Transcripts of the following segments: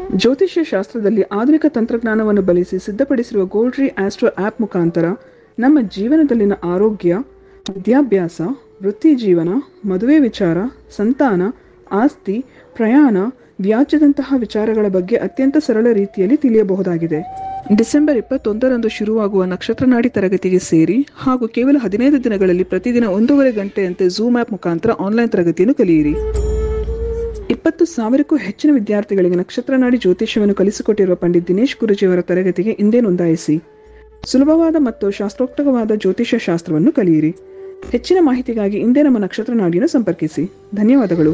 ಜ್ಯೋತಿಷ್ಯ ಶಾಸ್ತ್ರದಲ್ಲಿ ಆಧುನಿಕ ತಂತ್ರಜ್ಞಾನವನ್ನು ಬಳಸಿ ಸಿದ್ಧಪಡಿಸಿರುವ ಗೋಲ್ಡ್ರಿ ಆಸ್ಟ್ರೋ ಆ್ಯಪ್ ಮುಖಾಂತರ ನಮ್ಮ ಜೀವನದಲ್ಲಿನ ಆರೋಗ್ಯ ವಿದ್ಯಾಭ್ಯಾಸ ವೃತ್ತಿ ಜೀವನ ಮದುವೆ ವಿಚಾರ ಸಂತಾನ ಆಸ್ತಿ ಪ್ರಯಾಣ ವ್ಯಾಜ್ಯದಂತಹ ವಿಚಾರಗಳ ಬಗ್ಗೆ ಅತ್ಯಂತ ಸರಳ ರೀತಿಯಲ್ಲಿ ತಿಳಿಯಬಹುದಾಗಿದೆ ಡಿಸೆಂಬರ್ ಇಪ್ಪತ್ತೊಂದರಂದು ಶುರುವಾಗುವ ನಕ್ಷತ್ರನಾಡಿ ತರಗತಿಗೆ ಸೇರಿ ಹಾಗೂ ಕೇವಲ ಹದಿನೈದು ದಿನಗಳಲ್ಲಿ ಪ್ರತಿದಿನ ಒಂದೂವರೆ ಗಂಟೆಯಂತೆ ಝೂಮ್ ಆ್ಯಪ್ ಮುಖಾಂತರ ಆನ್ಲೈನ್ ತರಗತಿಯನ್ನು ಕಲಿಯಿರಿ ಇಪ್ಪತ್ತು ಸಾವಿರಕ್ಕೂ ಹೆಚ್ಚಿನ ವಿದ್ಯಾರ್ಥಿಗಳಿಗೆ ನಕ್ಷತ್ರನಾಡಿ ಜ್ಯೋತಿಷ್ಯವನ್ನು ಕಲಿಸಿಕೊಟ್ಟಿರುವ ಪಂಡಿತ್ ದಿನೇಶ್ ಗುರುಜಿಯವರ ತರಗತಿಗೆ ಇಂದೇ ನೋಂದಾಯಿಸಿ ಸುಲಭವಾದ ಮತ್ತು ಶಾಸ್ತ್ರೋಕ್ತವಾದ ಜ್ಯೋತಿಷ್ಯ ಶಾಸ್ತ್ರವನ್ನು ಕಲಿಯಿರಿ ಹೆಚ್ಚಿನ ಮಾಹಿತಿಗಾಗಿ ಇಂದೇ ನಮ್ಮ ನಕ್ಷತ್ರನಾಡಿಯನ್ನು ಸಂಪರ್ಕಿಸಿ ಧನ್ಯವಾದಗಳು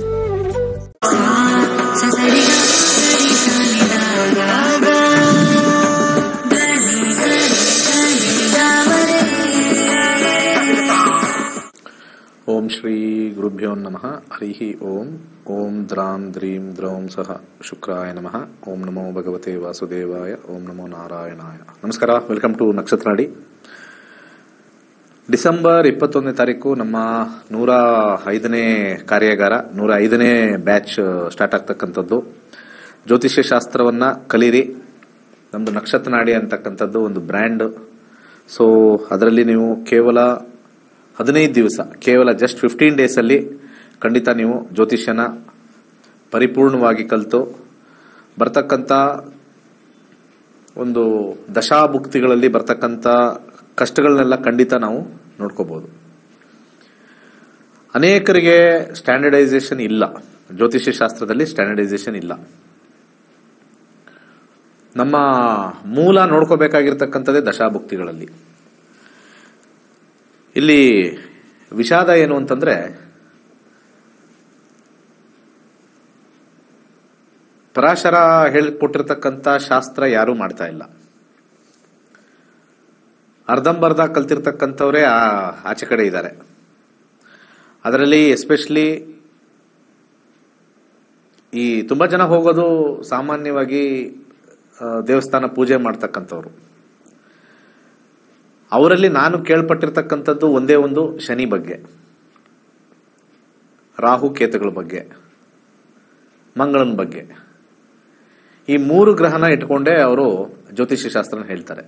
ಓಂ ಶ್ರೀ ಗುರುಭ್ಯೋ ನಮಃ ಹರಿ ಓಂ ಓಂ ದ್ರಾಂ ದ್ರೀಂ ದ್ರೌಂ ಸಹ ಶುಕ್ರಾಯ ನಮಃ ಓಂ ನಮೋ ಭಗವತೆ ವಾಸುದೇವಾಯ ಓಂ ನಮೋ ನಾರಾಯಣಾಯ ನಮಸ್ಕಾರ ವೆಲ್ಕಮ್ ಟು ನಕ್ಷತ್ರಾಡಿ ಡಿಸೆಂಬರ್ ಇಪ್ಪತ್ತೊಂದನೇ ತಾರೀಕು ನಮ್ಮ ನೂರ ಐದನೇ ಕಾರ್ಯಾಗಾರ ನೂರ ಐದನೇ ಬ್ಯಾಚ್ ಸ್ಟಾರ್ಟ್ ಆಗ್ತಕ್ಕಂಥದ್ದು ಜ್ಯೋತಿಷ್ಯ ಶಾಸ್ತ್ರವನ್ನ ಕಲೀರಿ ನಮ್ದು ನಕ್ಷತ್ರನಾಡಿ ಅಂತಕ್ಕಂಥದ್ದು ಒಂದು ಬ್ರ್ಯಾಂಡ್ ಸೊ ಅದರಲ್ಲಿ ನೀವು ಕೇವಲ ಹದಿನೈದು ದಿವಸ ಕೇವಲ ಜಸ್ಟ್ ಫಿಫ್ಟೀನ್ ಡೇಸ್ ಅಲ್ಲಿ ಖಂಡಿತ ನೀವು ಜ್ಯೋತಿಷ್ಯನ ಪರಿಪೂರ್ಣವಾಗಿ ಕಲಿತು ಬರ್ತಕ್ಕಂಥ ಒಂದು ದಶಾಭುಕ್ತಿಗಳಲ್ಲಿ ಬರ್ತಕ್ಕಂಥ ಕಷ್ಟಗಳನ್ನೆಲ್ಲ ಖಂಡಿತ ನಾವು ನೋಡ್ಕೋಬಹುದು ಅನೇಕರಿಗೆ ಸ್ಟ್ಯಾಂಡರ್ಡೈಸೇಷನ್ ಇಲ್ಲ ಜ್ಯೋತಿಷ್ಯ ಶಾಸ್ತ್ರದಲ್ಲಿ ಸ್ಟ್ಯಾಂಡರ್ಡೈಸೇಷನ್ ಇಲ್ಲ ನಮ್ಮ ಮೂಲ ನೋಡ್ಕೋಬೇಕಾಗಿರ್ತಕ್ಕಂಥದ್ದೇ ದಶಾಭುಕ್ತಿಗಳಲ್ಲಿ ಇಲ್ಲಿ ವಿಷಾದ ಏನು ಅಂತಂದ್ರೆ ಪರಾಶರ ಹೇಳಿಕೊಟ್ಟಿರ್ತಕ್ಕಂಥ ಶಾಸ್ತ್ರ ಯಾರೂ ಮಾಡ್ತಾ ಇಲ್ಲ ಅರ್ಧಂಬರ್ಧ ಕಲ್ತಿರ್ತಕ್ಕಂಥವ್ರೇ ಆ- ಆಚೆ ಕಡೆ ಇದ್ದಾರೆ ಅದರಲ್ಲಿ ಎಸ್ಪೆಷಲಿ ಈ ತುಂಬಾ ಜನ ಹೋಗೋದು ಸಾಮಾನ್ಯವಾಗಿ ಆ, ದೇವಸ್ಥಾನ ಪೂಜೆ ಮಾಡ್ತಕ್ಕಂಥವ್ರು ಅವರಲ್ಲಿ ನಾನು ಕೇಳ್ಪಟ್ಟಿರ್ತಕ್ಕಂಥದ್ದು ಒಂದೇ ಒಂದು ಶನಿ ಬಗ್ಗೆ ರಾಹು ಕೇತುಗಳ ಬಗ್ಗೆ ಮಂಗಳನ ಬಗ್ಗೆ ಈ ಮೂರು ಗ್ರಹನ ಇಟ್ಕೊಂಡೇ ಅವರು ಜ್ಯೋತಿಷ್ಯ ಶಾಸ್ತ್ರನ ಹೇಳ್ತಾರೆ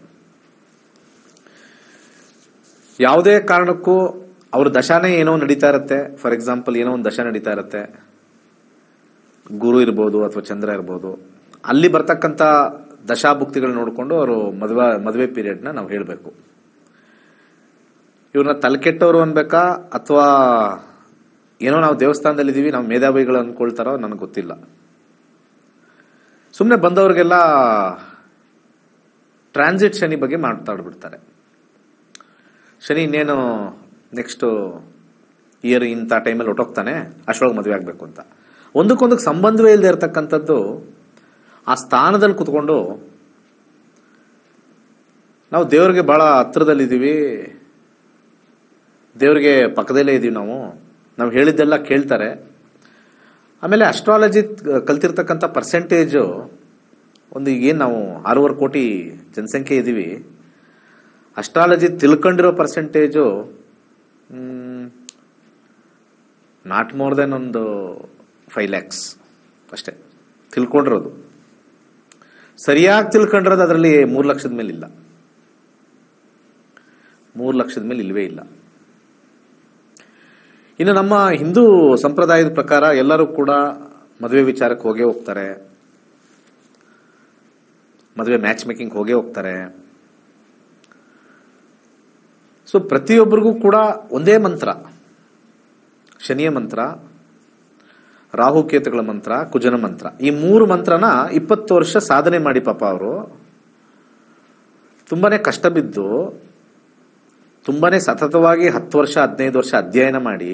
ಯಾವುದೇ ಕಾರಣಕ್ಕೂ ಅವ್ರ ದಶಾನೇ ಏನೋ ನಡೀತಾ ಇರುತ್ತೆ ಫಾರ್ ಎಕ್ಸಾಂಪಲ್ ಏನೋ ಒಂದು ದಶ ನಡೀತಾ ಇರುತ್ತೆ ಗುರು ಇರ್ಬೋದು ಅಥವಾ ಚಂದ್ರ ಇರ್ಬೋದು ಅಲ್ಲಿ ಬರ್ತಕ್ಕಂಥ ದಶಾಭುಕ್ತಿಗಳು ನೋಡಿಕೊಂಡು ಅವರು ಮದುವೆ ಮದುವೆ ಪೀರಿಯಡ್ನ ನಾವು ಹೇಳಬೇಕು ಇವ್ರನ್ನ ತಲೆಕೆಟ್ಟವರು ಅನ್ಬೇಕಾ ಅಥವಾ ಏನೋ ನಾವು ದೇವಸ್ಥಾನದಲ್ಲಿ ಇದೀವಿ ನಾವು ಮೇಧಾವಿಗಳು ಅನ್ಕೊಳ್ತಾರೋ ನನಗೆ ಗೊತ್ತಿಲ್ಲ ಸುಮ್ಮನೆ ಬಂದವ್ರಿಗೆಲ್ಲ ಟ್ರಾನ್ಸಿಟ್ ಶನಿ ಬಗ್ಗೆ ಮಾತಾಡ್ಬಿಡ್ತಾರೆ ಶನಿ ಇನ್ನೇನು ನೆಕ್ಸ್ಟ್ ಇಯರ್ ಇಂಥ ಟೈಮಲ್ಲಿ ಹೊಟ್ಟೋಗ್ತಾನೆ ಅಷ್ಟೊಳಗೆ ಮದುವೆ ಆಗಬೇಕು ಅಂತ ಒಂದಕ್ಕೊಂದಕ್ಕೆ ಸಂಬಂಧವೇ ಇಲ್ಲದೆ ಇರತಕ್ಕಂಥದ್ದು ಆ ಸ್ಥಾನದಲ್ಲಿ ಕುತ್ಕೊಂಡು ನಾವು ದೇವ್ರಿಗೆ ಬಹಳ ಹತ್ರದಲ್ಲಿದ್ದೀವಿ ದೇವ್ರಿಗೆ ಪಕ್ಕದಲ್ಲೇ ಇದೀವಿ ನಾವು ನಾವು ಹೇಳಿದ್ದೆಲ್ಲ ಕೇಳ್ತಾರೆ ಆಮೇಲೆ ಅಸ್ಟ್ರಾಲಜಿ ಕಲ್ತಿರ್ತಕ್ಕಂಥ ಪರ್ಸೆಂಟೇಜು ಒಂದು ಏನು ನಾವು ಆರೂವರೆ ಕೋಟಿ ಜನಸಂಖ್ಯೆ ಇದ್ದೀವಿ ಅಸ್ಟ್ರಾಲಜಿ ತಿಳ್ಕೊಂಡಿರೋ ಪರ್ಸೆಂಟೇಜು ನಾಟ್ ಮೋರ್ ದೆನ್ ಒಂದು ಫೈವ್ ಲ್ಯಾಕ್ಸ್ ಅಷ್ಟೇ ತಿಳ್ಕೊಂಡಿರೋದು ಸರಿಯಾಗಿ ತಿಳ್ಕೊಂಡಿರೋದು ಅದರಲ್ಲಿ ಮೂರು ಲಕ್ಷದ ಮೇಲೆ ಇಲ್ಲ ಮೂರು ಲಕ್ಷದ ಮೇಲೆ ಇಲ್ವೇ ಇಲ್ಲ ಇನ್ನು ನಮ್ಮ ಹಿಂದೂ ಸಂಪ್ರದಾಯದ ಪ್ರಕಾರ ಎಲ್ಲರೂ ಕೂಡ ಮದುವೆ ವಿಚಾರಕ್ಕೆ ಹೋಗೇ ಹೋಗ್ತಾರೆ ಮದುವೆ ಮ್ಯಾಚ್ ಮೇಕಿಂಗ್ ಹೋಗೇ ಹೋಗ್ತಾರೆ ಸೊ ಪ್ರತಿಯೊಬ್ಬರಿಗೂ ಕೂಡ ಒಂದೇ ಮಂತ್ರ ಶನಿಯ ಮಂತ್ರ ರಾಹುಕೇತುಗಳ ಮಂತ್ರ ಕುಜನ ಮಂತ್ರ ಈ ಮೂರು ಮಂತ್ರನ ಇಪ್ಪತ್ತು ವರ್ಷ ಸಾಧನೆ ಮಾಡಿ ಪಾಪ ಅವರು ತುಂಬಾನೇ ಕಷ್ಟ ಬಿದ್ದು ತುಂಬಾನೇ ಸತತವಾಗಿ ಹತ್ತು ವರ್ಷ ಹದಿನೈದು ವರ್ಷ ಅಧ್ಯಯನ ಮಾಡಿ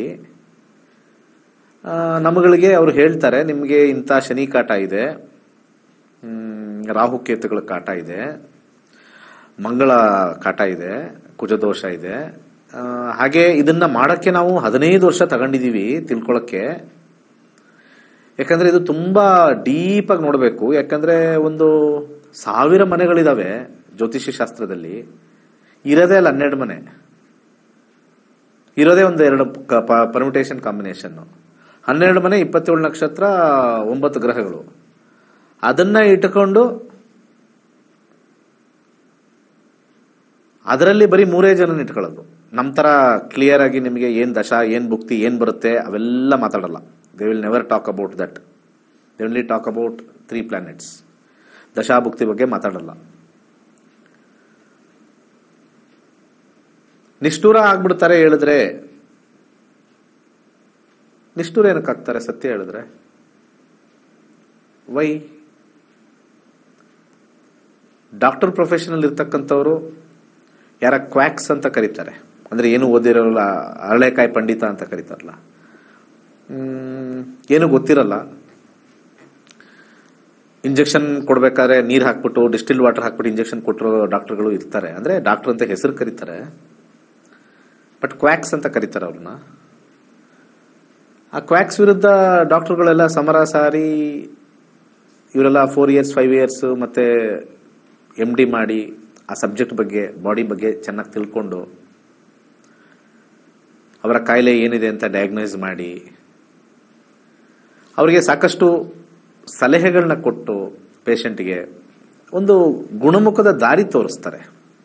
ಆ, ನಮಗಳಿಗೆ ಅವರು ಹೇಳ್ತಾರೆ ನಿಮಗೆ ಇಂಥ ಶನಿ ಕಾಟ ಇದೆ ಹ್ಮ್, ರಾಹುಕೇತುಗಳ ಕಾಟ ಇದೆ ಮಂಗಳ ಕಾಟ ಇದೆ ಕುಜದೋಷ ಇದೆ ಆ, ಹಾಗೆ ಇದನ್ನ ಮಾಡಕ್ಕೆ ನಾವು ಹದಿನೈದು ವರ್ಷ ತಗೊಂಡಿದೀವಿ ತಿಳ್ಕೊಳಕ್ಕೆ ಯಾಕಂದ್ರೆ ಇದು ತುಂಬಾ ಡೀಪ್ ಆಗಿ ನೋಡಬೇಕು ಯಾಕಂದ್ರೆ ಒಂದು ಸಾವಿರ ಮನೆಗಳಿದಾವೆ ಜ್ಯೋತಿಷ್ಯ ಶಾಸ್ತ್ರದಲ್ಲಿ ಇರೋದೇ ಅಲ್ಲ ಹನ್ನೆರಡು ಮನೆ ಇರೋದೇ ಒಂದು ಎರಡು ಪರ್ಮಿಟೇಷನ್ ಕಾಂಬಿನೇಷನ್ ಹನ್ನೆರಡು ಮನೆ ಇಪ್ಪತ್ತೇಳು ನಕ್ಷತ್ರ ಒಂಬತ್ತು ಗ್ರಹಗಳು ಅದನ್ನ ಇಟ್ಕೊಂಡು ಅದರಲ್ಲಿ ಬರೀ ಮೂರೇ ಜನ ಇಟ್ಕೊಳ್ಳೋದು ನಮ್ಮ ಥರ ಕ್ಲಿಯರ್ ಆಗಿ ನಿಮಗೆ ಏನು ದಶ ಏನು ಭುಕ್ತಿ ಏನು ಬರುತ್ತೆ ಅವೆಲ್ಲ ಮಾತಾಡಲ್ಲ they will never talk about that they only talk about three planets ದಶಾಭುಕ್ತಿ ಬಗ್ಗೆ ಮಾತಾಡಲ್ಲ ನಿಷ್ಠೂರ ಆಗ್ಬಿಡ್ತಾರೆ ಹೇಳಿದ್ರೆ ನಿಷ್ಠೂರ ಏನಕ್ಕೆ ಆಗ್ತಾರೆ ಸತ್ಯ ಹೇಳಿದ್ರೆ ವೈ ಡಾಕ್ಟರ್ ಪ್ರೊಫೆಷನಲ್ ಇರ್ತಕ್ಕಂಥವ್ರು ಯಾರ ಕ್ವಾಕ್ಸ್ ಅಂತ ಕರೀತಾರೆ ಅಂದ್ರೆ ಏನು ಓದಿರೋಲ್ಲ ಅರಳೆಕಾಯಿ ಪಂಡಿತ ಅಂತ ಕರೀತಾರಲ್ಲ ಹ್ಮ್, ಏನು ಗೊತ್ತಿರಲ್ಲ ಇಂಜೆಕ್ಷನ್ ಕೊಡ್ಬೇಕಾದ್ರೆ ನೀರು ಹಾಕ್ಬಿಟ್ಟು ಡಿಸ್ಟಿಲ್ ವಾಟರ್ ಹಾಕ್ಬಿಟ್ಟು ಇಂಜೆಕ್ಷನ್ ಕೊಟ್ಟಿರೋ ಡಾಕ್ಟರ್ಗಳು ಇರ್ತಾರೆ ಅಂದ್ರೆ ಡಾಕ್ಟರ್ ಅಂತ ಹೆಸರು ಕರೀತಾರೆ ಬಟ್ ಕ್ವಾಕ್ಸ್ ಅಂತ ಕರೀತಾರೆ ಅವ್ರನ್ನ ಆ ಕ್ವಾಕ್ಸ್ ವಿರುದ್ಧ ಡಾಕ್ಟರ್ಗಳೆಲ್ಲ ಸಮರ ಸಾರಿ ಇವರೆಲ್ಲ ಫೋರ್ ಇಯರ್ಸ್ ಫೈವ್ ಇಯರ್ಸ್ ಮತ್ತೆ ಎಮ್ ಡಿ ಮಾಡಿ ಆ ಸಬ್ಜೆಕ್ಟ್ ಬಗ್ಗೆ ಬಾಡಿ ಬಗ್ಗೆ ಚೆನ್ನಾಗಿ ತಿಳ್ಕೊಂಡು ಅವರ ಕಾಯಿಲೆ ಏನಿದೆ ಅಂತ ಡಯಾಗ್ನೈಸ್ ಮಾಡಿ ಅವರಿಗೆ ಸಾಕಷ್ಟು ಸಲಹೆಗಳನ್ನ ಕೊಟ್ಟು ಪೇಷಂಟ್ಗೆ ಒಂದು ಗುಣಮುಖದ ದಾರಿ ತೋರಿಸ್ತಾರೆ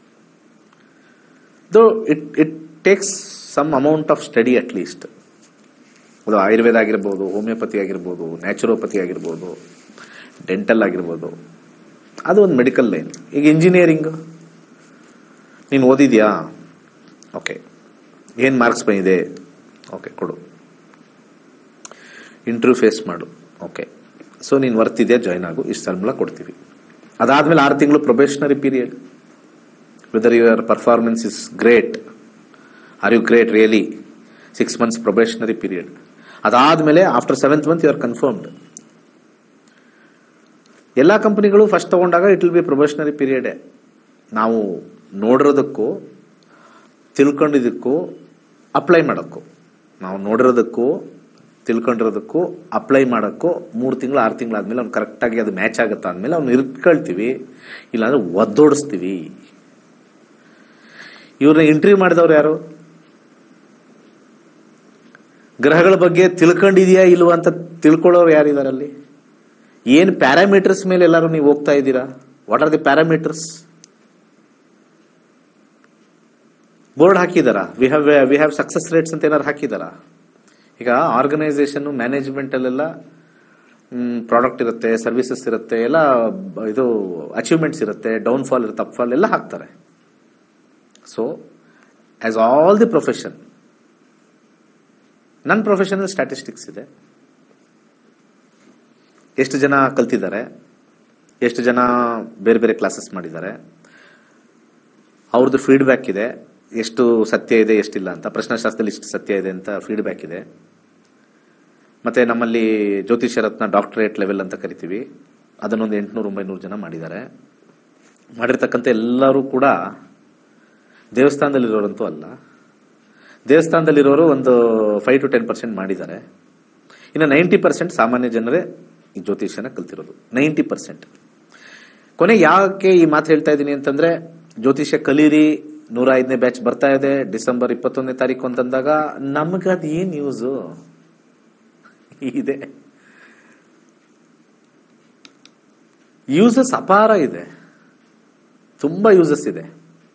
though it it takes some amount of study at least ಅದು ಆಯುರ್ವೇದ ಆಗಿರ್ಬೋದು ಹೋಮಿಯೋಪತಿ ಆಗಿರ್ಬೋದು ನ್ಯಾಚುರೋಪತಿ ಆಗಿರ್ಬೋದು ಡೆಂಟಲ್ ಆಗಿರ್ಬೋದು ಅದು ಒಂದು ಮೆಡಿಕಲ್ ಲೈನ್ ಈಗ ಇಂಜಿನಿಯರಿಂಗ್ ನೀನು ಓದಿದ್ಯಾ ಓಕೆ ಏನು ಮಾರ್ಕ್ಸ್ ಬಂದಿದೆ ಓಕೆ ಕೊಡು ಇಂಟರ್ವ್ಯೂ ಫೇಸ್ ಮಾಡು ಓಕೆ ಸೊ ನೀನು ವರ್ತಿದ್ಯಾ ಜಾಯ್ನ್ ಆಗು ಇಷ್ಟು ಸಂಬಳ ಕೊಡ್ತೀವಿ ಅದಾದ್ಮೇಲೆ ಆರು ತಿಂಗಳು probationary period whether your performance is great are you great really six months probationary period ಅದಾದ್ಮೇಲೆ after seventh month you are confirmed ಎಲ್ಲ ಕಂಪನಿಗಳು ಫಸ್ಟ್ ತಗೊಂಡಾಗ ಇಟ್ ವಿಲ್ ಬಿ ಪ್ರೊಬೇಷನರಿ ಪೀರಿಯಡೇ ನಾವು ನೋಡಿರೋದಕ್ಕೂ ತಿಳ್ಕೊಂಡಿದ್ದಕ್ಕೂ ಅಪ್ಲೈ ಮಾಡೋಕ್ಕೂ ನಾವು ನೋಡಿರೋದಕ್ಕೂ ತಿಳ್ಕೊಂಡಿರೋದಕ್ಕೂ ಅಪ್ಲೈ ಮಾಡೋಕ್ಕೂ ಮೂರು ತಿಂಗಳು ಆರು ತಿಂಗಳಾದ್ಮೇಲೆ ಅವ್ನು ಕರೆಕ್ಟಾಗಿ ಅದು ಮ್ಯಾಚ್ ಆಗುತ್ತಾ ಅಂದಮೇಲೆ ಅವ್ನು ಇರ್ಕೊಳ್ತೀವಿ ಇಲ್ಲಾಂದ್ರೆ ಒದ್ದೋಡಿಸ್ತೀವಿ ಇವ್ರನ್ನ ಇಂಟರ್ವ್ಯೂ ಮಾಡಿದವ್ರು ಯಾರು ಗ್ರಹಗಳ ಬಗ್ಗೆ ತಿಳ್ಕೊಂಡಿದ್ಯಾ ಇಲ್ವಾ ಅಂತ ತಿಳ್ಕೊಳ್ಳೋರು ಯಾರಿದಾರಲ್ಲಿ ಏನ್ ಪ್ಯಾರಾಮೀಟರ್ಸ್ ಮೇಲೆ ಎಲ್ಲರೂ ನೀವು ಹೋಗ್ತಾ ಇದ್ದೀರಾ what are the parameters board ಹಾಕಿದಾರಾ we have we have success rates ಅಂತ ಏನಾರು ಹಾಕಿದಾರಾ ಈಗ ಆರ್ಗನೈಸೇಷನ್ ಮ್ಯಾನೇಜ್ಮೆಂಟ್ ಅಲ್ಲೆಲ್ಲ ಪ್ರಾಡಕ್ಟ್ ಇರುತ್ತೆ ಸರ್ವಿಸಸ್ ಇರುತ್ತೆ ಎಲ್ಲ ಬ- ಇದು ಅಚೀವ್ಮೆಂಟ್ಸ್ ಇರುತ್ತೆ ಡೌನ್ ಫಾಲ್ ಇರುತ್ತೆ ಅಪ್ ಫಾಲ್ ಎಲ್ಲ ಹಾಕ್ತಾರೆ so as all the profession ನನ್ನ ಪ್ರೊಫೆಷನಲ್ ಸ್ಟ್ಯಾಟಿಸ್ಟಿಕ್ಸ್ ಇದೆ ಎಷ್ಟು ಜನ ಕಲ್ತಿದ್ದಾರೆ ಎಷ್ಟು ಜನ ಬೇರೆ ಬೇರೆ ಕ್ಲಾಸಸ್ ಮಾಡಿದ್ದಾರೆ ಅವ್ರದ್ದು ಫೀಡ್ಬ್ಯಾಕ್ ಇದೆ ಎಷ್ಟು ಸತ್ಯ ಇದೆ ಎಷ್ಟಿಲ್ಲ ಅಂತ ಪ್ರಶ್ನಾಶಾಸ್ತ್ರದಲ್ಲಿ ಇಷ್ಟು ಸತ್ಯ ಇದೆ ಅಂತ ಫೀಡ್ಬ್ಯಾಕ್ ಇದೆ ಮತ್ತೆ ನಮ್ಮಲ್ಲಿ ಜ್ಯೋತಿಷ್ಯ ರತ್ನ ಡಾಕ್ಟರೇಟ್ ಲೆವೆಲ್ ಅಂತ ಕರಿತೀವಿ ಅದನ್ನೊಂದು ಎಂಟುನೂರು ಒಂಬೈನೂರು ಜನ ಮಾಡಿದ್ದಾರೆ ಮಾಡಿರ್ತಕ್ಕಂಥ ಎಲ್ಲರೂ ಕೂಡ ದೇವಸ್ಥಾನದಲ್ಲಿರೋರಂತೂ ಅಲ್ಲ ದೇವಸ್ಥಾನದಲ್ಲಿರೋರು ಒಂದು ಫೈವ್ ಟು ಟೆನ್ ಪರ್ಸೆಂಟ್ ಮಾಡಿದ್ದಾರೆ ಇನ್ನು ನೈಂಟಿ ಪರ್ಸೆಂಟ್ ಸಾಮಾನ್ಯ ಜನರೇ ಈ ಜ್ಯೋತಿಷ್ಯನ ಕಲ್ತಿರೋದು ನೈಂಟಿ ಪರ್ಸೆಂಟ್ ಕೊನೆ ಯಾಕೆ ಈ ಮಾತು ಹೇಳ್ತಾ ಇದ್ದೀನಿ ಅಂತಂದ್ರೆ ಜ್ಯೋತಿಷ್ಯ ಕಲೀರಿ ನೂರ ಐದನೇ ಬ್ಯಾಚ್ ಬರ್ತಾ ಇದೆ ಡಿಸೆಂಬರ್ ಇಪ್ಪತ್ತೊಂದನೇ ತಾರೀಕು ಅಂತಂದಾಗ ನಮ್ಗೆ ಅದು ಏನ್ ಯೂಸು ಇದೆ ಯೂಸಸ್ ಅಪಾರ ಇದೆ ತುಂಬಾ ಯೂಸಸ್ ಇದೆ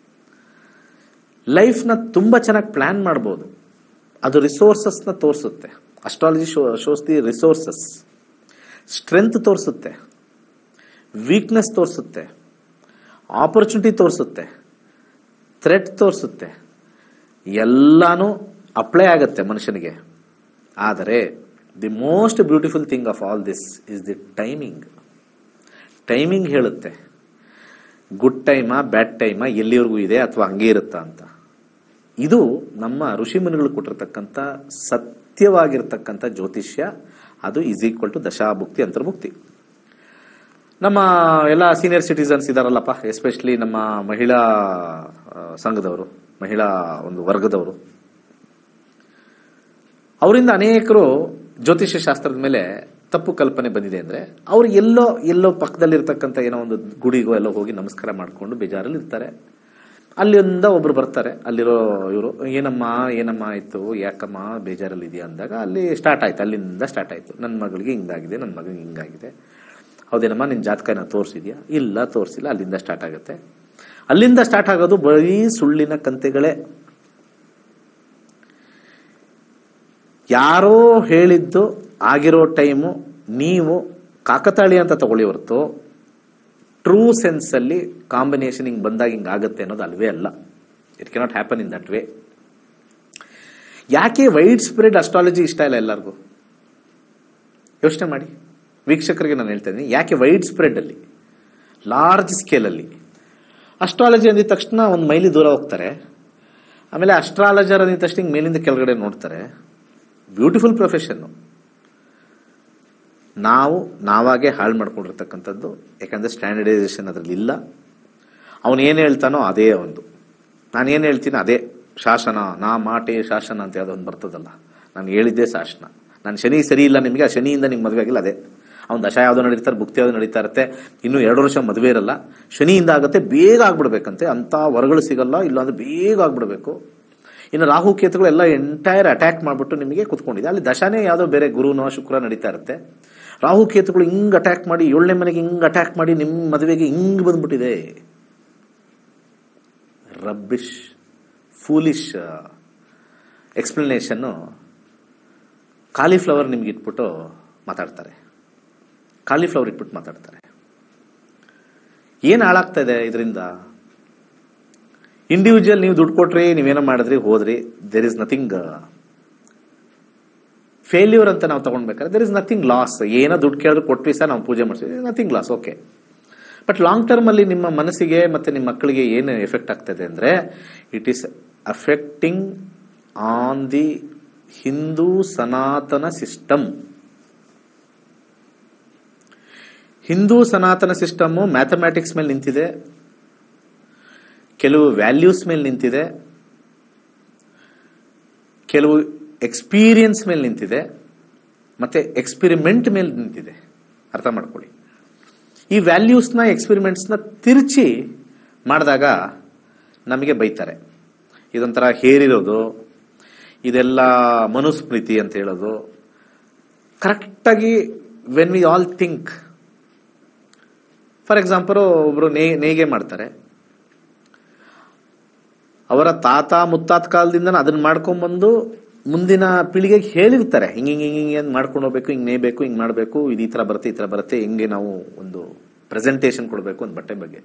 ಲೈಫ್ನ ತುಂಬಾ ಚೆನ್ನಾಗಿ ಪ್ಲಾನ್ ಮಾಡ್ಬೋದು ಅದು ರಿಸೋರ್ಸಸ್ನ ತೋರಿಸುತ್ತೆ astrology show shows the resources strength ತೋರಿಸುತ್ತೆ ವೀಕ್ನೆಸ್ ತೋರಿಸುತ್ತೆ ಆಪರ್ಚುನಿಟಿ ತೋರಿಸುತ್ತೆ ಥ್ರೆಟ್ ತೋರಿಸುತ್ತೆ ಎಲ್ಲಾನು ಅಪ್ಲೈ ಆಗುತ್ತೆ ಮನುಷ್ಯನಿಗೆ ಆದರೆ the most beautiful thing of all this is the timing timing ಹೇಳುತ್ತೆ ಗುಡ್ ಟೈಮಾ ಬ್ಯಾಡ್ ಟೈಮಾ ಎಲ್ಲಿವರೆಗೂ ಇದೆ ಅಥವಾ ಹಂಗೆ ಇರುತ್ತಾ ಅಂತ ಇದು ನಮ್ಮ ಋಷಿಮುನಿಗಳು ಕೊಟ್ಟಿರ್ತಕ್ಕಂಥ ಸತ್ಯವಾಗಿರ್ತಕ್ಕಂಥ ಜ್ಯೋತಿಷ್ಯ ಅದು ಈಸ್ ಈಕ್ವಲ್ ಟು ದಶಾಭುಕ್ತಿ ಅಂತರ್ಭುಕ್ತಿ ನಮ್ಮ ಎಲ್ಲ ಸೀನಿಯರ್ ಸಿಟಿಸನ್ಸ್ ಇದಾರಲ್ಲಪ್ಪ ಎಸ್ಪೆಷಲಿ ನಮ್ಮ ಮಹಿಳಾ ಆ, ಸಂಘದವರು ಮಹಿಳಾ ಒಂದು ವರ್ಗದವರು ಅವರಿಂದ ಅನೇಕರು ಜ್ಯೋತಿಷ್ಯ ಶಾಸ್ತ್ರದ ಮೇಲೆ ತಪ್ಪು ಕಲ್ಪನೆ ಬಂದಿದೆ ಅಂದ್ರೆ ಅವ್ರು ಎಲ್ಲೋ ಎಲ್ಲೋ ಪಕ್ಕದಲ್ಲಿರ್ತಕ್ಕಂಥ ಏನೋ ಒಂದು ಗುಡಿಗೋ ಎಲ್ಲೋ ಹೋಗಿ ನಮಸ್ಕಾರ ಮಾಡ್ಕೊಂಡು ಬೇಜಾರಲ್ಲಿ ಇರ್ತಾರೆ ಅಲ್ಲಿಂದ ಒಬ್ರು ಬರ್ತಾರೆ ಅಲ್ಲಿರೋ ಇವರು ಏನಮ್ಮ ಏನಮ್ಮ ಆಯ್ತು ಯಾಕಮ್ಮ ಬೇಜಾರಲ್ಲಿ ಇದೆಯಾ ಅಂದಾಗ ಅಲ್ಲಿ ಸ್ಟಾರ್ಟ್ ಆಯ್ತು ಅಲ್ಲಿಂದ ಸ್ಟಾರ್ಟ್ ಆಯ್ತು ನನ್ನ ಮಗಳಿಗೆ ಹಿಂಗಾಗಿದೆ ನನ್ನ ಮಗನಿಗೆ ಹಿಂಗಾಗಿದೆ ಹೌದೇನಮ್ಮ ನಿನ್ನ ಜಾತಕನ ತೋರಿಸಿದ್ಯಾ ಇಲ್ಲ ತೋರಿಸಿಲ್ಲ ಅಲ್ಲಿಂದ ಸ್ಟಾರ್ಟ್ ಆಗುತ್ತೆ ಅಲ್ಲಿಂದ ಸ್ಟಾರ್ಟ್ ಆಗೋದು ಬರೀ ಸುಳ್ಳಿನ ಕಂತೆಗಳೇ ಯಾರೋ ಹೇಳಿದ್ದು ಆಗಿರೋ ಟೈಮು ನೀವು ಕಾಕತಾಳಿ ಅಂತ ತಗೊಳ್ಳಿ ಹೊರತು ಟ್ರೂ ಸೆನ್ಸಲ್ಲಿ ಕಾಂಬಿನೇಷನ್ ಹಿಂಗೆ ಬಂದಾಗ ಹಿಂಗೆ ಆಗುತ್ತೆ ಅನ್ನೋದು ಅಲ್ವೇ ಅಲ್ಲ it cannot happen in that way ಯಾಕೆ ವೈಡ್ ಸ್ಪ್ರೆಡ್ ಅಸ್ಟ್ರಾಲಜಿ ಇಷ್ಟ ಇಲ್ಲ ಎಲ್ಲರಿಗೂ ಯೋಚನೆ ಮಾಡಿ ವೀಕ್ಷಕರಿಗೆ ನಾನು ಹೇಳ್ತಾ ಇದ್ದೀನಿ ಯಾಕೆ ವೈಡ್ ಸ್ಪ್ರೆಡ್ ಅಲ್ಲಿ ಲಾರ್ಜ್ ಸ್ಕೇಲಲ್ಲಿ ಅಸ್ಟ್ರಾಲಜಿ ಅಂದಿದ ತಕ್ಷಣ ಒಂದು ಮೈಲಿ ದೂರ ಹೋಗ್ತಾರೆ ಆಮೇಲೆ ಅಸ್ಟ್ರಾಲಜರ್ ಅಂದಿದ ತಕ್ಷಣ ಹಿಂಗೆ ಮೇಲಿಂದ ಕೆಳಗಡೆ ನೋಡ್ತಾರೆ ಬ್ಯೂಟಿಫುಲ್ ಪ್ರೊಫೆಷನ್ನು ನಾವು ನಾವಾಗೆ ಹಾಳು ಮಾಡ್ಕೊಂಡಿರ್ತಕ್ಕಂಥದ್ದು ಯಾಕಂದರೆ ಸ್ಟ್ಯಾಂಡರ್ಡೈಸೇಷನ್ ಅದರಲ್ಲಿ ಇಲ್ಲ ಅವನು ಏನು ಹೇಳ್ತಾನೋ ಅದೇ ಒಂದು ನಾನು ಏನು ಹೇಳ್ತೀನಿ ಅದೇ ಶಾಸನ ನಾ ಮಾಟೆ ಶಾಸನ ಅಂತ ಯಾವುದೋ ಒಂದು ಬರ್ತದಲ್ಲ ನಾನು ಹೇಳಿದ್ದೇ ಶಾಸನ ನಾನು ಶನಿ ಸರಿ ಇಲ್ಲ ನಿಮಗೆ ಆ ಶನಿಯಿಂದ ನಿಮ್ಗೆ ಮದುವೆ ಆಗಿಲ್ಲ ಅದೇ ಅವ್ನು ದಶ ಯಾವುದೋ ನಡೀತಾರೆ ಭುಕ್ತಿ ಯಾವುದೋ ನಡೀತಾ ಇರುತ್ತೆ ಇನ್ನು ಎರಡು ವರ್ಷ ಮದುವೆ ಇರಲ್ಲ ಶನಿಯಿಂದ ಆಗುತ್ತೆ ಬೇಗ ಆಗ್ಬಿಡ್ಬೇಕಂತೆ ಅಂಥ ವರಗಳು ಸಿಗಲ್ಲ ಇಲ್ಲಾಂದ್ರೆ ಬೇಗ ಆಗ್ಬಿಡ್ಬೇಕು ಇನ್ನು ರಾಹು ಕೇತುಗಳು ಎಲ್ಲ ಎಂಟೈರ್ ಅಟ್ಯಾಕ್ ಮಾಡಿಬಿಟ್ಟು ನಿಮಗೆ ಕುತ್ಕೊಂಡಿದೆ ಅಲ್ಲಿ ದಶಾನೇ ಯಾವುದೋ ಬೇರೆ ಗುರುನೋ ಶುಕ್ರ ನಡೀತಾ ಇರುತ್ತೆ ರಾಹು ಕೇತುಗಳು ಹಿಂಗ್ ಅಟ್ಯಾಕ್ ಮಾಡಿ ಏಳನೇ ಮನೆಗೆ ಹಿಂಗ್ ಅಟ್ಯಾಕ್ ಮಾಡಿ ನಿಮ್ಮ ಮದುವೆಗೆ ಹಿಂಗ್ ಬಂದ್ಬಿಟ್ಟಿದೆ ರಬ್ಬಿಶ್ ಫೂಲಿಶ್ ಎಕ್ಸ್ಪ್ಲನೇಷನ್ನು ಕಾಲಿಫ್ಲವರ್ ನಿಮ್ಗೆ ಇಟ್ಬಿಟ್ಟು ಮಾತಾಡ್ತಾರೆ ಕಾಲಿಫ್ಲವರ್ ಇಟ್ಬಿಟ್ಟು ಮಾತಾಡ್ತಾರೆ ಏನು ಹಾಳಾಗ್ತಾ ಇದೆ ಇದರಿಂದ ಇಂಡಿವಿಜುವಲ್ ನೀವು ದುಡ್ಡು ಕೊಟ್ರಿ ನೀವೇನೋ ಮಾಡಿದ್ರಿ ಹೋದ್ರಿ ದೇರ್ ಇಸ್ ನಥಿಂಗ್ ಫೇಲ್ಯೂರ್ ಅಂತ ನಾವು ತಗೊಂಡ್ಬೇಕಾದ್ರೆ ದೇರ್ ಇಸ್ ನಥಿಂಗ್ ಲಾಸ್ ಏನೋ ದುಡ್ಡು ಕೇಳಿದ್ರು ಕೊಟ್ವಿ ಸರ್ ನಾವು ಪೂಜೆ ಮಾಡ್ತೀವಿ nothing loss okay but long term ಅಲ್ಲಿ ನಿಮ್ಮ ಮನಸ್ಸಿಗೆ ಮತ್ತೆ ನಿಮ್ಮ ಮಕ್ಕಳಿಗೆ ಏನು ಎಫೆಕ್ಟ್ ಆಗ್ತದೆ ಅಂದ್ರೆ it is affecting on the Hindu ಸನಾತನ ಸಿಸ್ಟಮ್ ಹಿಂದೂ ಸನಾತನ ಸಿಸ್ಟಮ್ ಮ್ಯಾಥಮ್ಯಾಟಿಕ್ಸ್ ಮೇಲೆ ನಿಂತಿದೆ ಕೆಲವು ವ್ಯಾಲ್ಯೂಸ್ ಮೇಲೆ ನಿಂತಿದೆ ಕೆಲವು ಎಕ್ಸ್ಪೀರಿಯನ್ಸ್ ಮೇಲೆ ನಿಂತಿದೆ ಮತ್ತೆ ಎಕ್ಸ್ಪಿರಿಮೆಂಟ್ ಮೇಲೆ ನಿಂತಿದೆ ಅರ್ಥ ಮಾಡ್ಕೊಳ್ಳಿ ಈ ವ್ಯಾಲ್ಯೂಸ್ನ ಎಕ್ಸ್ಪಿರಿಮೆಂಟ್ಸ್ನ ತಿರುಚಿ ಮಾಡಿದಾಗ ನಮಗೆ ಬೈತಾರೆ ಇದೊಂಥರ ಹೇರಿರೋದು ಇದೆಲ್ಲ ಮನುಸ್ಮೃತಿ ಅಂತ ಹೇಳೋದು ಕರೆಕ್ಟಾಗಿ when we all think for example ಒಬ್ರು ನೇ ನೇಗೆ ಮಾಡ್ತಾರೆ ಅವರ ತಾತ ಮುತ್ತಾತ ಕಾಲದಿಂದ ಅದನ್ನ ಮಾಡ್ಕೊಂಡ್ಬಂದು ಮುಂದಿನ ಪೀಳಿಗೆಗೆ ಹೇಳಿರ್ತಾರೆ ಹಿಂಗ ಹಿಂಗ ಹಿಂಗೆ ಅಂತ ಮಾಡ್ಕೊಂಡು ಹೋಗ್ಬೇಕು ಹಿಂಗ್ ನೇಬೇಕು ಹಿಂಗ್ ಮಾಡಬೇಕು ಇದು ಈ ತರ ಬರುತ್ತೆ ಈ ತರ ಬರುತ್ತೆ ಹಿಂಗೆ ನಾವು ಒಂದು ಪ್ರೆಸೆಂಟೇಷನ್ ಕೊಡಬೇಕು ಒಂದು ಬಟ್ಟೆ ಬಗ್ಗೆ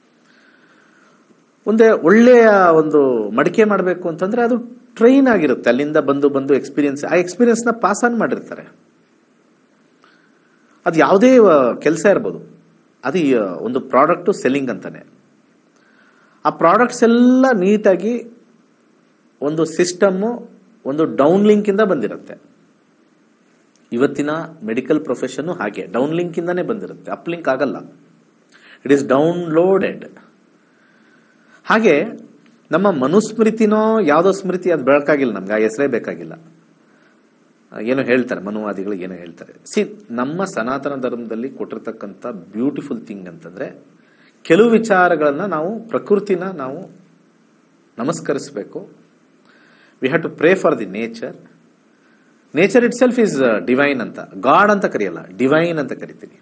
ಒಂದೇ ಒಳ್ಳೆಯ ಒಂದು ಮಡಿಕೆ ಮಾಡಬೇಕು ಅಂತಂದ್ರೆ ಅದು ಟ್ರೈನ್ ಆಗಿರುತ್ತೆ ಅಲ್ಲಿಂದ ಬಂದು ಬಂದು ಎಕ್ಸ್ಪೀರಿಯನ್ಸ್ ಆ ಎಕ್ಸ್ಪೀರಿಯನ್ಸ್ ನ ಪಾಸ್ ಆನ್ ಮಾಡಿರ್ತಾರೆ ಅದು ಯಾವುದೇ ಕೆಲಸ ಇರ್ಬೋದು ಅದು ಈ, ಒಂದು ಪ್ರಾಡಕ್ಟ್ ಸೆಲ್ಲಿಂಗ್ ಅಂತಾನೆ ಆ ಪ್ರಾಡಕ್ಟ್ಸ್ ಎಲ್ಲ ನೀಟಾಗಿ ಒಂದು ಸಿಸ್ಟಮ್ಮು ಒಂದು ಡೌನ್ ಲಿಂಕ್ ಇಂದ ಬಂದಿರುತ್ತೆ ಇವತ್ತಿನ ಮೆಡಿಕಲ್ ಪ್ರೊಫೆಷನ್ ಹಾಗೆ ಡೌನ್ ಲಿಂಕ್ ಇಂದಾನೇ ಬಂದಿರುತ್ತೆ ಅಪ್ ಲಿಂಕ್ ಆಗಲ್ಲ ಇಟ್ ಈಸ್ ಡೌನ್ಲೋಡೆಡ್ ಹಾಗೆ ನಮ್ಮ ಮನುಸ್ಮೃತಿನೋ ಯಾವುದೋ ಸ್ಮೃತಿ ಅದು ಬೆಳಕಾಗಿಲ್ಲ ನಮ್ಗೆ ಆ ಹೆಸರೇ ಬೇಕಾಗಿಲ್ಲ ಏನೋ ಹೇಳ್ತಾರೆ ಮನುವಾದಿಗಳು ಏನೋ ಹೇಳ್ತಾರೆ ಸಿ ನಮ್ಮ ಸನಾತನ ಧರ್ಮದಲ್ಲಿ ಕೊಟ್ಟಿರ್ತಕ್ಕಂಥ ಬ್ಯೂಟಿಫುಲ್ ಥಿಂಗ್ ಅಂತಂದ್ರೆ ಕೆಲವು ವಿಚಾರಗಳನ್ನ ನಾವು ಪ್ರಕೃತಿನ ನಾವು ನಮಸ್ಕರಿಸಬೇಕು we have to pray for the nature nature itself is divine ಅಂತ ಗಾಡ್ ಅಂತ ಕರೆಯಲ್ಲ ಡಿವೈನ್ ಅಂತ ಕರಿತೀನಿ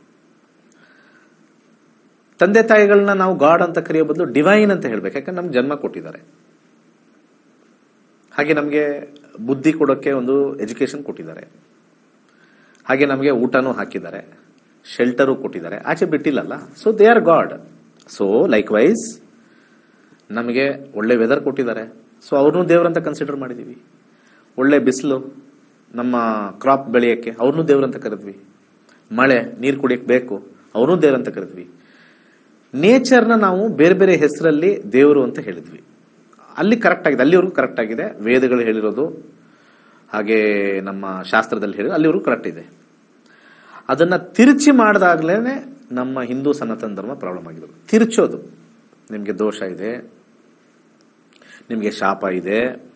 ತಂದೆ ತಾಯಿಗಳನ್ನ ನಾವು ಗಾಡ್ ಅಂತ ಕರೆಯೋ ಬದಲು ಡಿವೈನ್ ಅಂತ ಹೇಳ್ಬೇಕು ಯಾಕಂದ್ರೆ ನಮ್ಗೆ ಜನ್ಮ ಕೊಟ್ಟಿದ್ದಾರೆ ಹಾಗೆ ನಮಗೆ ಬುದ್ಧಿ ಕೊಡೋಕ್ಕೆ ಒಂದು ಎಜುಕೇಶನ್ ಕೊಟ್ಟಿದ್ದಾರೆ ಹಾಗೆ ನಮಗೆ ಊಟನೂ ಹಾಕಿದ್ದಾರೆ ಶೆಲ್ಟರು ಕೊಟ್ಟಿದ್ದಾರೆ ಆಚೆ ಬಿಟ್ಟಿಲ್ಲಲ್ಲ so they are god so likewise ನಮಗೆ ಒಳ್ಳೆ ವೆದರ್ ಕೊಟ್ಟಿದ್ದಾರೆ ಸೊ ಅವ್ರನ್ನೂ ದೇವರಂತ ಕನ್ಸಿಡರ್ ಮಾಡಿದೀವಿ ಒಳ್ಳೆ ಬಿಸಿಲು ನಮ್ಮ ಕ್ರಾಪ್ ಬೆಳೆಯೋಕ್ಕೆ ಅವ್ರನ್ನೂ ದೇವರಂತ ಕರೆದ್ವಿ ಮಳೆ ನೀರು ಕುಡಿಯಕ್ಕೆ ಬೇಕು ಅವ್ರನ್ನೂ ದೇವರಂತ ಕರೆದ್ವಿ ನೇಚರ್ನ ನಾವು ಬೇರೆ ಬೇರೆ ಹೆಸರಲ್ಲಿ ದೇವರು ಅಂತ ಹೇಳಿದ್ವಿ ಅಲ್ಲಿ ಕರೆಕ್ಟ್ ಆಗಿದೆ ಅಲ್ಲಿವರೆಗೂ ಕರೆಕ್ಟ್ ಆಗಿದೆ ವೇದಗಳು ಹೇಳಿರೋದು ಹಾಗೆ ನಮ್ಮ ಶಾಸ್ತ್ರದಲ್ಲಿ ಹೇಳಿರೋದು ಅಲ್ಲಿವರೆಗೂ ಕರೆಕ್ಟ್ ಇದೆ ಅದನ್ನ ತಿರುಚಿ ಮಾಡಿದಾಗ್ಲೇ ನಮ್ಮ ಹಿಂದೂ ಸನಾತನ ಧರ್ಮ ಪ್ರಾಬ್ಲಮ್ ಆಗಿರೋದು ತಿರುಚೋದು ನಿಮಗೆ ದೋಷ ಇದೆ ನಿಮಗೆ ಶಾಪ ಇದೆ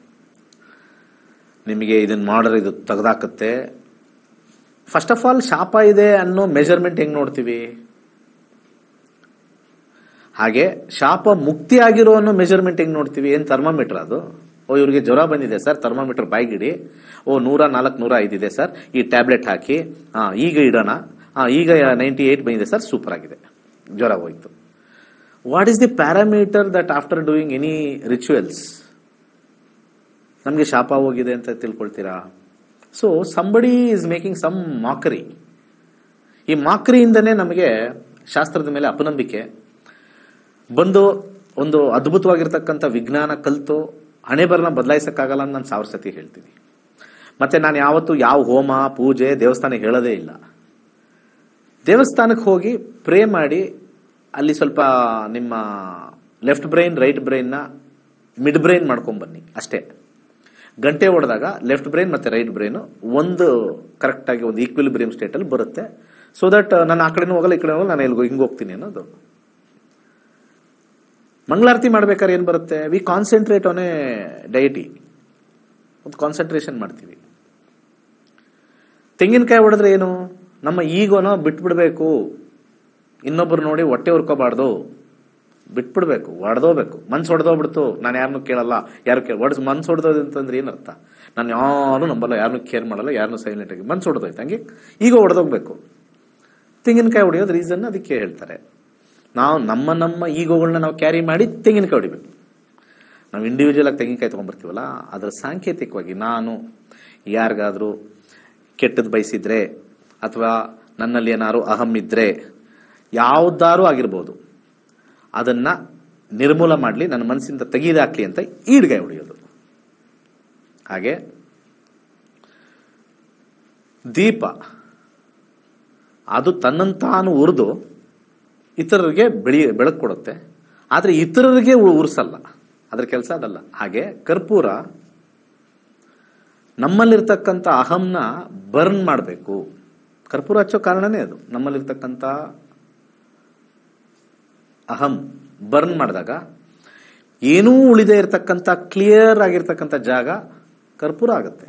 ನಿಮಗೆ ಇದನ್ನ ಮಾಡಿದ್ರೆ ಇದು ತೆಗೆದಾಕತ್ತೆ ಫಸ್ಟ್ ಆಫ್ ಆಲ್ ಶಾಪ ಇದೆ ಅನ್ನೋ ಮೆಜರ್ಮೆಂಟ್ ಹೆಂಗ್ ನೋಡ್ತೀವಿ ಹಾಗೆ ಶಾಪ ಮುಕ್ತಿ ಆಗಿರೋ ಅನ್ನೋ ಮೆಜರ್ಮೆಂಟ್ ಹೆಂಗ್ ನೋಡ್ತೀವಿ ಏನ್ ಥರ್ಮಾಮೀಟರ್ ಅದು ಓ ಇವ್ರಿಗೆ ಜ್ವರ ಬಂದಿದೆ ಸರ್ ಥರ್ಮಾಮೀಟರ್ ಬಾಯ್ಗಿಡಿ ಓ ನೂರ ನಾಲ್ಕು ನೂರ ಐದಿದೆ ಸರ್ ಈ ಟ್ಯಾಬ್ಲೆಟ್ ಹಾಕಿ ಹಾ ಈಗ ಇಡೋಣ ಹಾಂ ಈಗ ನೈಂಟಿ ಏಯ್ಟ್ ಬಂದಿದೆ ಸರ್ ಸೂಪರ್ ಆಗಿದೆ ಜ್ವರ ಹೋಯ್ತು what is the parameter that after doing any rituals ನಮಗೆ ಶಾಪ ಹೋಗಿದೆ ಅಂತ ತಿಳ್ಕೊಳ್ತೀರಾ so somebody is making some mockery ಈ ಮಾಕರಿಯಿಂದನೇ ನಮಗೆ ಶಾಸ್ತ್ರದ ಮೇಲೆ ಅಪನಂಬಿಕೆ ಬಂದು ಒಂದು ಅದ್ಭುತವಾಗಿರ್ತಕ್ಕಂಥ ವಿಜ್ಞಾನ ಕಲಿತು ಹಣೆ ಬರನ ಬದಲಾಯಿಸಕ್ಕಾಗಲ್ಲ ಅಂತ ನಾನು ಸಾವಿರ ಸತಿ ಹೇಳ್ತೀನಿ ಮತ್ತೆ ನಾನು ಯಾವತ್ತೂ ಯಾವ ಹೋಮ ಪೂಜೆ ದೇವಸ್ಥಾನಕ್ಕೆ ಹೇಳೋದೇ ಇಲ್ಲ ದೇವಸ್ಥಾನಕ್ಕೆ ಹೋಗಿ ಪ್ರೇ ಮಾಡಿ ಅಲ್ಲಿ ಸ್ವಲ್ಪ ನಿಮ್ಮ ಲೆಫ್ಟ್ ಬ್ರೈನ್ ರೈಟ್ ಬ್ರೈನ್ನ ಮಿಡ್ ಬ್ರೈನ್ ಮಾಡ್ಕೊಂಡ್ ಬನ್ನಿ ಅಷ್ಟೇ ಗಂಟೆ ಹೊಡೆದಾಗ ಲೆಫ್ಟ್ ಬ್ರೈನ್ ಮತ್ತೆ ರೈಟ್ ಬ್ರೈನ್ ಒಂದು ಕರೆಕ್ಟ್ ಆಗಿ ಒಂದು ಈಕ್ವಿಲಿಬ್ರಿಯಂ ಸ್ಟೇಟ್ ಅಲ್ಲಿ ಬರುತ್ತೆ ಸೊ ದಟ್ ನಾನು ಆ ಕಡೆನೂ ಹೋಗಲ್ಲ ಈ ಕಡೆ ಹೋಗಲ್ಲ ನಾನು ಎಲ್ಲಿಗೋ ಹಿಂಗೆ ಹೋಗ್ತೀನಿ ಅನ್ನೋದು ಮಂಗಳಾರತಿ ಮಾಡ್ಬೇಕಾದ್ರೆ ಏನು ಬರುತ್ತೆ we concentrate on a deity ಒಂದು ಕಾನ್ಸಂಟ್ರೇಷನ್ ಮಾಡ್ತೀವಿ ತೆಂಗಿನಕಾಯಿ ಹೊಡೆದ್ರೆ ಏನು ನಮ್ಮ ಈಗೋನೋ ಬಿಟ್ಬಿಡ್ಬೇಕು ಇನ್ನೊಬ್ರು ನೋಡಿ ಹೊಟ್ಟೆ ಹುರ್ಕೋಬಾರ್ದು ಬಿಟ್ಬಿಡ್ಬೇಕು ಹೊಡೆದೋಬೇಕು ಮನ್ಸು ಹೊಡೆದೋಗ್ಬಿಡ್ತು ನಾನು ಯಾರನ್ನೂ ಕೇಳಲ್ಲ ಯಾರು ಕೇಳ ಹೊಡೆಸ್ ಮನ್ಸು ಹೊಡೆದೋದು ಅಂತಂದ್ರೆ ಏನರ್ಥ ನಾನು ಯಾರು ನಂಬಲ್ಲ ಯಾರನ್ನೂ ಕೇರ್ ಮಾಡಲ್ಲ ಯಾರನ್ನೂ ಸೈಲೆಂಟ್ ಆಗಿ ಮನ್ಸು ಹೊಡೆದೋಯ್ತು ಹಂಗೆ ಈಗ ಹೊಡೆದೋಗ್ಬೇಕು ತೆಂಗಿನಕಾಯಿ ಹೊಡೆಯೋದು ರೀಸನ್ ಅದಕ್ಕೆ ಹೇಳ್ತಾರೆ ನಾವು ನಮ್ಮ ನಮ್ಮ ಈಗೋಗಳನ್ನ ನಾವು ಕ್ಯಾರಿ ಮಾಡಿ ತೆಂಗಿನಕಾಯಿ ಹೊಡಿಬೇಕು ನಾವು ಇಂಡಿವಿಜುವಲ್ ಆಗಿ ತೆಂಗಿನಕಾಯಿ ತೊಗೊಂಡ್ಬರ್ತೀವಲ್ಲ ಅದರ ಸಾಂಕೇತಿಕವಾಗಿ ನಾನು ಯಾರಿಗಾದ್ರೂ ಕೆಟ್ಟದ್ದು ಬಯಸಿದ್ರೆ ಅಥವಾ ನನ್ನಲ್ಲಿ ಏನಾದ್ರು ಅಹಂ ಇದ್ರೆ ಯಾವ್ದಾರು ಆಗಿರ್ಬೋದು ಅದನ್ನ ನಿರ್ಮೂಲ ಮಾಡಲಿ ನನ್ನ ಮನಸ್ಸಿಂದ ತೆಗೆದಾಕ್ಲಿ ಅಂತ ಈಡ್ಗಾಯಿ ಹೊಡೆಯೋದು ಹಾಗೆ ದೀಪ ಅದು ತನ್ನಂತಾನು ಉರಿದು ಇತರರಿಗೆ ಬೆಳಿ ಬೆಳಕು ಕೊಡುತ್ತೆ ಆದರೆ ಇತರರಿಗೆ ಉ- ಉರ್ಸಲ್ಲ ಅದ್ರ ಕೆಲಸ ಅದಲ್ಲ ಹಾಗೆ ಕರ್ಪೂರ ನಮ್ಮಲ್ಲಿರ್ತಕ್ಕಂಥ ಅಹಂನ ಬರ್ನ್ ಮಾಡಬೇಕು ಕರ್ಪೂರ ಹಚ್ಚೋ ಕಾರಣನೇ ಅದು ನಮ್ಮಲ್ಲಿರ್ತಕ್ಕಂಥ ಅಹಂ ಬರ್ನ್ ಮಾಡಿದಾಗ ಏನೂ ಉಳಿದೇ ಇರತಕ್ಕಂಥ ಕ್ಲಿಯರ್ ಆಗಿರ್ತಕ್ಕಂಥ ಜಾಗ ಕರ್ಪೂರ ಆಗುತ್ತೆ